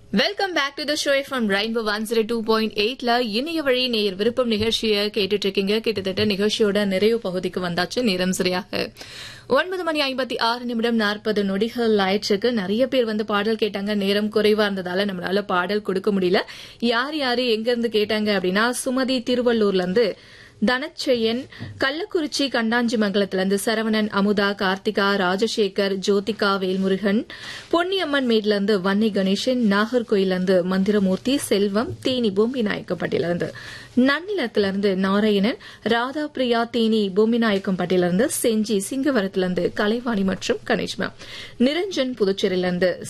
welcome back to the show from Rainbow one zero two point எயிட்ல இணைய வழி நேர் விருப்பம் நிகழ்ச்சியை கேட்டுட்டு இருக்கீங்க கிட்டத்தட்ட நிகழ்ச்சியோட நிறைவு பகுதிக்கு வந்தாச்சு நேரம் சரியாக ஒன்பது மணி ஐம்பத்தி ஆறு நிமிடம் நாற்பது நொடிகள் ஆயிடுச்சுக்கு நிறைய பேர் வந்து பாடல் கேட்டாங்க நேரம் குறைவா இருந்ததால நம்மளால பாடல் கொடுக்க முடியல யார் யாரு எங்க இருந்து கேட்டாங்க அப்படின்னா சுமதி திருவள்ளூர்ல இருந்து தனச்செயன் கள்ளக்குறிச்சி கண்டாஞ்சிமங்கலத்திலிருந்து சரவணன் அமுதா கார்த்திகா ராஜசேகர் ஜோதிகா வேல்முருகன் பொன்னியம்மன் மேட்லேருந்து வன்னி கணேசன் நாகர்கோயிலிருந்து மந்திரமூர்த்தி செல்வம் தேனி பூமி நாயக்கப்பட்டிலிருந்து நன்னிலத்திலிருந்து நாராயணன் ராதா பிரியா தேனி பூமி நாயக்கம்பட்டியிலிருந்து செஞ்சி சிங்கவரத்திலிருந்து கலைவாணி மற்றும் கணேஷ்மா நிரஞ்சன் புதுச்சேரியிலிருந்து